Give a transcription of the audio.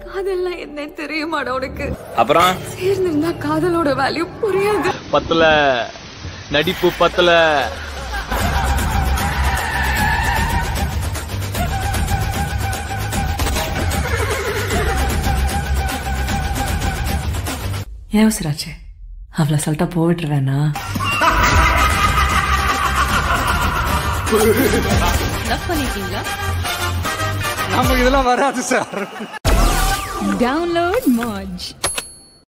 காதல்லாம் என்னன்னு தெரியுமாடா உனக்கு அப்புறம் சேர்ந்திருந்தா காதலோட வேல்யூ புரியாது பத்தல நடிப்பு பத்தல ஏன் அவசராச்சு அவ்வளோ சொல்லிட்டா போட்டுருவேனா நமக்கு இதெல்லாம் வராது சார் Download Moj.